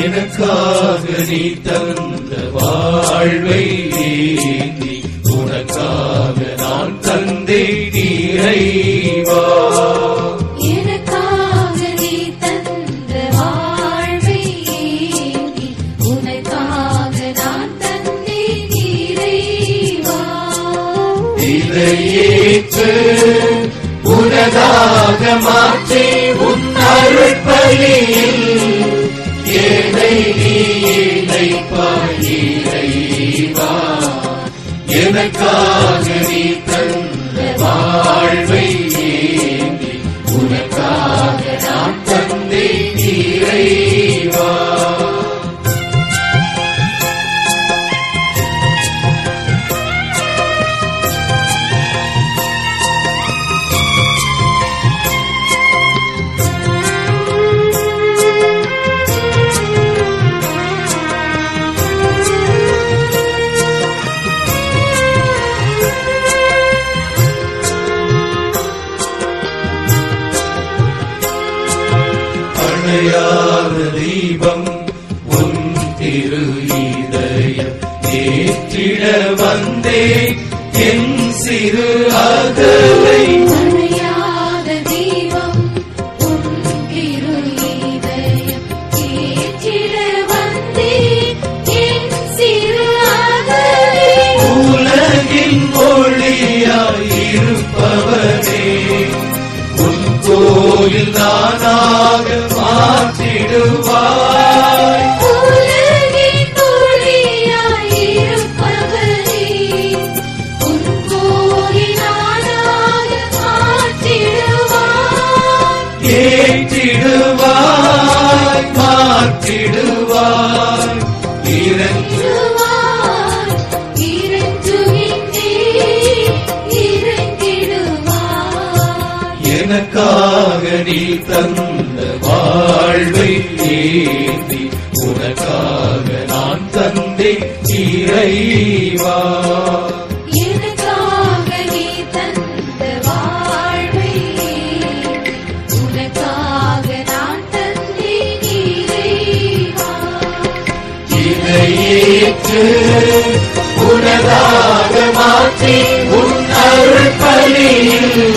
எனக்காக நீ தந்த வாழ்வை ஏந்தி உனக்காக நான் தந்தே நீரைவா எனக்காக நீ தந்த வாழ்வை ஏந்தி உனக்காக நான் தந்தேன் இறைவா இதை ஏற்று உனதாக மாற்றி உன் அருட்பலியில் ஏனை நீ இணைப்பாய் இறைவா எனக்காக நீ தந்த வாழ்வை ஏந்தி உனக்காக நான் தந்தே இறைவா அணையாத தீபம் உன் திரு இதயம் ஏற்றிட வந்தே என் சிறு அகலை அணையாத தீபம் உன் திரு இதயம் ஏற்றிட வந்தேன் என் சிறு அகலே உலகின் ஒளியாயிருப்பவனே உன் கோயில் நானாக மாற்றிடுவாய் உலகின் ஒளியாயிருப்பவனே, உன் கோயிலானாக மாற்றிடுவாய். ஏற்றிடுவாய் மாற்றிடுவாய் இறங்கு இறங்கிடுவாய், இறங்குகின்றேன், இறங்கிடுவாய். எனக்காக நீ தந்த வாழ்வை ஏந்தி உனக்காக நான் தந்தே இறைவா எனக்காக நீ தந்த வாழ்வை உனக்காக நான் தந்தேன் இறைவா. இதையேற்று உனதாக மாற்றி உன் அருள் பலியில்